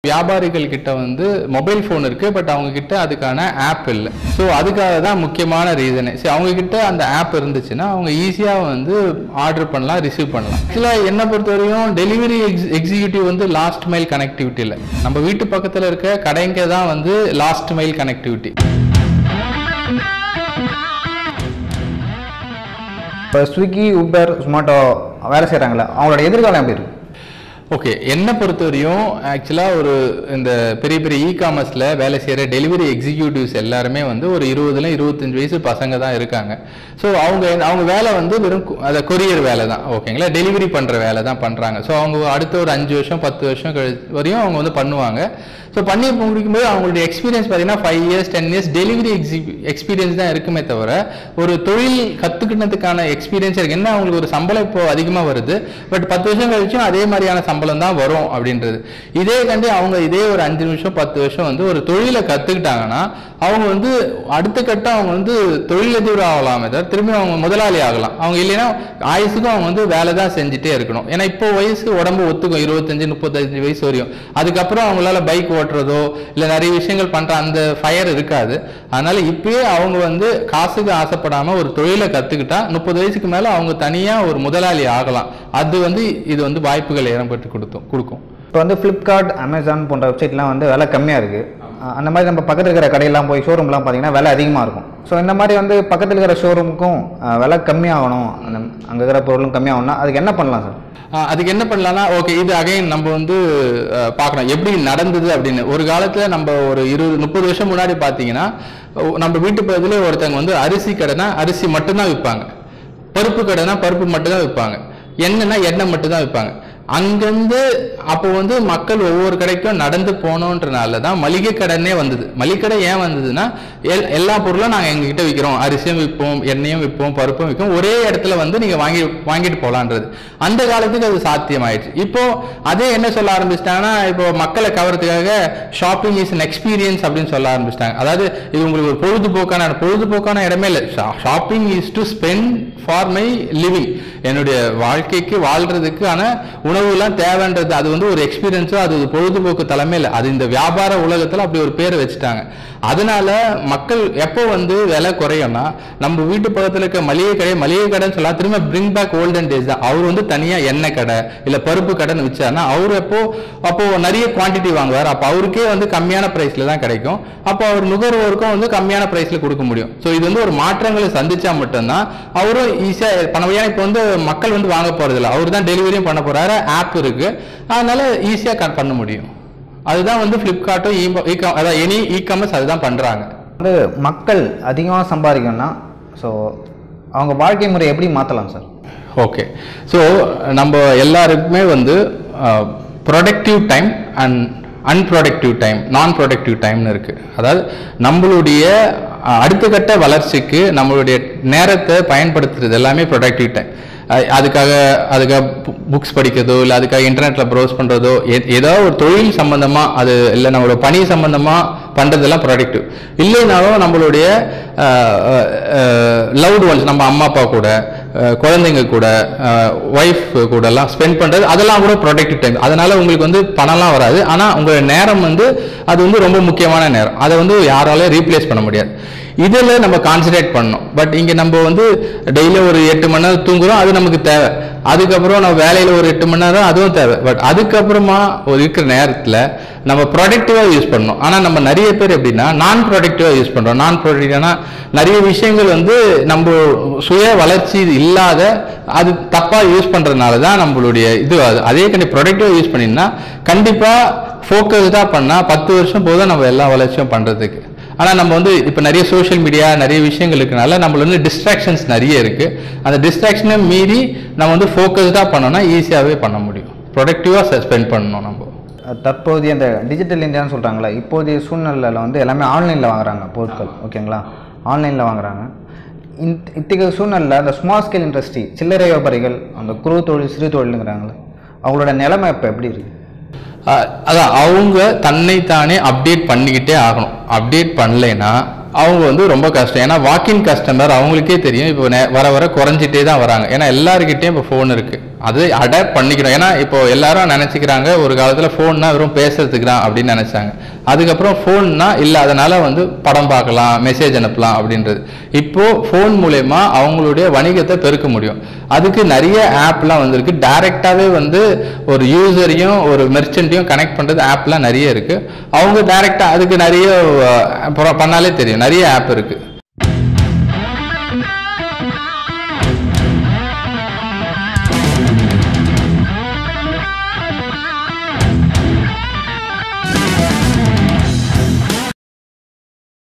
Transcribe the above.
வியாபாரிகள் கிட்ட வந்து மொபைல் ஃபோன் இருக்கு பட் அவங்க கிட்ட அதுக்கான ஆப் இல்லை ஸோ அதுக்காக தான் முக்கியமான ரீசனே சரி அவங்க கிட்ட அந்த ஆப் இருந்துச்சுன்னா அவங்க ஈஸியாக வந்து ஆர்டர் பண்ணலாம் ரிசீவ் பண்ணலாம் ஆக்சுவலாக என்னை பொறுத்தவரையும் டெலிவரி எக்ஸ் எக்ஸிக்யூட்டிவ் வந்து லாஸ்ட் மைல் கனெக்டிவிட்டி இல்லை நம்ம வீட்டு பக்கத்தில் இருக்க கடைங்க தான் வந்து லாஸ்ட் மைல் கனெக்டிவிட்டி இப்போ ஸ்விக்கி உபர் ஸ்மாட்டோ வேலை செய்கிறாங்களே அவங்களோட எதிர்காலம் எப்படி இருக்கு ஓகே என்னை பொறுத்தவரையும் ஆக்சுவலாக ஒரு இந்த பெரிய பெரிய இ காமர்ஸில் வேலை செய்கிற டெலிவரி எக்ஸிக்யூட்டிவ்ஸ் எல்லாருமே வந்து ஒரு இருபதுல இருபத்தஞ்சு வயசு பசங்க தான் இருக்காங்க ஸோ அவங்க அவங்க வேலை வந்து வெறும் கு- அதை கொரியர் வேலை தான் ஓகேங்களா டெலிவரி பண்ணுற வேலை தான் பண்ணுறாங்க ஸோ அவங்க அடுத்த ஒரு அஞ்சு வருஷம் பத்து வருஷம் கழி வரையும் அவங்க வந்து பண்ணுவாங்க ஸோ பண்ணி முடிக்கும்போது அவங்களுடைய எக்ஸ்பீரியன்ஸ் பார்த்தீங்கன்னா five years ten years delivery எக்ஸி எக்ஸ்பீரியன்ஸ் தான் இருக்குமே தவிர ஒரு தொழில் கற்றுக்கிட்டதுக்கான எக்ஸ்பீரியன்ஸ் இருக்கு என்ன அவங்களுக்கு ஒரு சம்பளம் இப்போ அதிகமாக வருது பட் பத்து வருஷம் கழிச்சும் அதே மாதிரியான சம்பளம் தான் வரும் அப்படின்றது இதே கண்டி அவங்க இதே ஒரு அஞ்சு நிமிஷம் பத்து வருஷம் வந்து ஒரு தொழிலை கற்றுக்கிட்டாங்கன்னா அவங்க வந்து அடுத்த கட்டம் அவங்க வந்து தொழிலதிபர் ஆகலாமே தவிர திரும்பி அவங்க முதலாளி ஆகலாம் அவங்க இல்லைன்னா ஆயுசுக்கும் அவங்க வந்து வேலை தான் செஞ்சுட்டே இருக்கணும் ஏன்னா இப்போ வயசு உடம்பு ஒத்துக்கும் இருபத்தஞ்சு முப்பத்தஞ்சு வயசு வரையும் அதுக்கப்புறம் அவங்களால பைக் ஓட்டுறதோ இல்லை நிறைய விஷயங்கள் பண்ற அந்த ஃபயர் இருக்காது அதனால இப்பயே அவங்க வந்து காசுக்கு ஆசைப்படாம ஒரு தொழிலை கத்துக்கிட்டா முப்பது வயசுக்கு மேல அவங்க தனியா ஒரு முதலாளி ஆகலாம் அது வந்து இது வந்து வாய்ப்புகள் ஏற்பட்டு கொடுக்கும் கொடுக்கும் இப்போ வந்து ஃப்ளிப்கார்ட் அமேசான் போன்ற வெப்சைட்லாம் வந்து விலை கம்மியாக இருக்குது அந்த மாதிரி நம்ம பக்கத்தில் இருக்கிற கடையெல்லாம் போய் ஷோரூம்லாம் பார்த்தீங்கன்னா விலை அதிகமாக இருக்கும் ஸோ இந்த மாதிரி வந்து பக்கத்தில் இருக்கிற ஷோரூமுக்கும் விலை கம்மியாகணும் அந்த அங்கே இருக்கிற பொருளும் கம்மியாகணும்னா அதுக்கு என்ன பண்ணலாம் சார் ஆஹ் அதுக்கு என்ன பண்ணலாம்னா ஓகே இது அகைன் நம்ம வந்து அஹ், பார்க்கணும் எப்படி நடந்தது அப்படின்னு ஒரு காலத்துல நம்ம ஒரு இருபது முப்பது வருஷம் முன்னாடி பார்த்தீங்கன்னா ஒ- நம்ம வீட்டு பக்கத்துல ஒருத்தவங்க வந்து அரிசி கடைனா அரிசி மட்டும்தான் விற்பாங்க பருப்பு கடைனா பருப்பு மட்டும்தான் விற்பாங்க எண்ணெய்னா எண்ணெய் மட்டும்தான் விற்பாங்க அங்கேருந்து அப்போ வந்து மக்கள் ஒவ்வொரு கடைக்கும் நடந்து போனோன்றனால தான் மளிகை கடைன்னே வந்தது மளிகை கடை ஏன் வந்ததுன்னா எல் எல்லா பொருளும் நாங்கள் எங்ககிட்ட விற்கிறோம் அரிசியும் விற்போம் எண்ணெயும் விற்போம் பருப்பும் விற்போம் ஒரே இடத்துல வந்து நீங்கள் வாங்கி வாங்கிட்டு போகலான்றது அந்த காலத்துக்கு அது சாத்தியமாயிடுச்சு இப்போ அதே என்ன சொல்ல ஆரம்பிச்சிட்டாங்கன்னா இப்போ மக்களை கவர்றதுக்காக ஷாப்பிங் இஸ் an எக்ஸ்பீரியன்ஸ் அப்படின்னு சொல்ல ஆரம்பிச்சிட்டாங்க அதாவது இது உங்களுக்கு ஒரு பொழுதுபோக்கான பொழுதுபோக்கான இடமே இல்லை shopping is to spend for my living என்னுடைய வாழ்க்கைக்கு வாழ்றதுக்கான உணவுலாம் தேவைன்றது அது வந்து ஒரு எக்ஸ்பீரியன்ஸோ அது ஒரு பொழுதுபோக்கு தலைமை இல்லை அது இந்த வியாபார உலகத்தில் அப்படி ஒரு பேரை வச்சுட்டாங்க அதனால மக்கள் எப்போ வந்து விலை குறையும்னா நம்ம வீட்டு பக்கத்தில் இருக்க மளிகை கடை மளிகை கடைன்னு சொல்லலாம் திரும்ப பிரிங் பேக் ஓல்டன் டேஸ் தான் அவர் வந்து தனியாக எண்ணெய் கடை இல்லை பருப்பு கடைன்னு வச்சாருன்னா அவர் எப்போ அப்போ நிறைய குவாண்டிட்டி வாங்குவார் அப்போ அவருக்கே வந்து கம்மியான ப்ரைஸில் தான் கிடைக்கும் அப்போ அவர் நுகர்வோருக்கும் வந்து கம்மியான ப்ரைஸில் கொடுக்க முடியும் ஸோ இது வந்து ஒரு மாற்றங்களை சந்திச்சா மட்டும்தான் அவரும் ஈஸியாக பண்ண முடியும் ஏன்னா இப்போ வந்து மக்கள் வந்து வாங்க போகிறதில்ல அவர் தான் டெலிவரியும் பண்ண போகிறாரு ஆப் இருக்கு அதனால ஈஸியாக பண்ண முடியும் அதுதான் வந்து ஃப்ளிப்கார்ட்டும் இ அதாவது எனி இ காமர்ஸ் அதுதான் பண்ணுறாங்க வந்து மக்கள் அதிகமாக சம்பாதிக்கணும்னா ஸோ அவங்க வாழ்க்கை முறை எப்படி மாற்றலாம் சார் ஓகே ஸோ நம்ம எல்லாருக்குமே வந்து productive time and unproductive time non productive டைம்னு இருக்குது அதாவது நம்மளுடைய அஹ், அடுத்த கட்ட வளர்ச்சிக்கு நம்மளுடைய நேரத்தை பயன்படுத்துறது எல்லாமே ப்ரொடக்டிவ் டைம் அதுக்காக அதுக்காக புக்ஸ் படிக்கிறதோ இல்லை அதுக்காக இன்டர்நெட்டில் ப்ரௌஸ் பண்ணுறதோ ஏதோ ஒரு தொழில் சம்மந்தமாக அது இல்லை நம்மளோட பணி சம்மந்தமாக பண்ணுறதெல்லாம் ப்ரொடக்டிவ் இல்லைனாலும் நம்மளுடைய லவ்டு ஒன்ஸ் நம்ம அம்மா அப்பா கூட அஹ், குழந்தைங்க கூட ஒய்ஃப் கூட எல்லாம் ஸ்பெண்ட் பண்ணுறது அதெல்லாம் கூட ப்ரொடக்டிவ் டைம் அதனால உங்களுக்கு வந்து பணம்லாம் வராது ஆனால் உங்கள் நேரம் வந்து அது வந்து ரொம்ப முக்கியமான நேரம் அதை வந்து யாராலையும் ரீப்ளேஸ் பண்ண முடியாது இதில் நம்ம கான்சன்ட்ரேட் பண்ணணும் பட் இங்கே நம்ம வந்து டெய்லி ஒரு எட்டு மணி நேரம் தூங்குறோம் அது நமக்கு தேவை அதுக்கப்புறம் நம்ம வேலையில் ஒரு எட்டு மணி நேரம் அதுவும் தேவை பட் அதுக்கப்புறமா ஒரு இருக்கிற நேரத்தில் நம்ம ப்ரொடக்டிவாக யூஸ் பண்ணணும் ஆனால் நம்ம நிறைய பேர் எப்படின்னா நான் ப்ரொடக்டிவாக யூஸ் பண்ணுறோம் நான் ப்ரொடக்டிவ்னா நிறைய விஷயங்கள் வந்து நம்ம சுய வளர்ச்சி இல்லாத அது தப்பாக யூஸ் பண்ணுறதுனால தான் நம்மளுடைய இது அது அதே கண்டி ப்ரொடக்டிவாக யூஸ் பண்ணினா கண்டிப்பாக ஃபோக்கஸ்டாக பண்ணால் பத்து வருஷம் போதும் நம்ம எல்லா வளர்ச்சியும் பண்ணுறதுக்கு ஆனால் நம்ம வந்து இப்போ நிறைய சோஷியல் மீடியா நிறைய விஷயங்கள் இருக்கனால நம்மள வந்து டிஸ்ட்ராக்ஷன்ஸ் நிறைய இருக்குது அந்த டிஸ்ட்ராக்ஷனை மீறி நம்ம வந்து ஃபோக்கஸ்டாக பண்ணோம்னா ஈஸியாகவே பண்ண முடியும் ப்ரொடக்டிவாக ஸ்பெண்ட் பண்ணணும் நம்ம தற்போதைய அந்த டிஜிட்டல் இந்தியான்னு சொல்கிறாங்களா இப்போதைய சூழ்நிலையில் வந்து எல்லாமே ஆன்லைனில் வாங்குறாங்க பொருட்கள் ஓகேங்களா ஆன்லைனில் வாங்குறாங்க இந்த இத்தகைய சூழ்நிலையில் அந்த ஸ்மால் ஸ்கேல் இண்டஸ்ட்ரி சில்லறை வியாபாரிகள் அந்த குறு தொழில் சிறு தொழிலுங்கிறாங்களே அவங்களோட நிலைமை இப்போ எப்படி இருக்குது அஹ் அதான் அவங்க தன்னைத்தானே அப்டேட் பண்ணிக்கிட்டே ஆகணும் அப்டேட் பண்ணலைன்னா அவங்க வந்து ரொம்ப கஷ்டம் ஏன்னா வாக்கின் கஸ்டமர் அவங்களுக்கே தெரியும் இப்போ நெ- வர வர குறைஞ்சிட்டே தான் வராங்க ஏன்னா எல்லாருக்கிட்டையும் இப்போ ஃபோன் இருக்கு அது அடாப்ட் பண்ணிக்கணும் ஏன்னா இப்போ எல்லாரும் நினைச்சுக்கிறாங்க ஒரு காலத்துல ஃபோன்னா வெறும் பேசுறதுக்கு தான் அப்படின்னு நினைச்சாங்க அதுக்கப்புறம் ஃபோன்னா இல்ல அதனால வந்து படம் பார்க்கலாம் மெசேஜ் அனுப்பலாம் அப்படின்றது இப்போ ஃபோன் மூலயமா அவங்களுடைய வணிகத்தை பெருக்க முடியும் அதுக்கு நிறைய ஆப்லாம் வந்திருக்கு டைரக்டாவே வந்து ஒரு யூசரையும் ஒரு மெர்ச்சன்ட்டையும் கனெக்ட் பண்றது ஆப்லாம் நிறைய இருக்கு அவங்க டைரக்டா அதுக்கு நிறைய அஹ், அப்புறம் பண்ணாலே தெரியும் நிறைய ஆப் இருக்கு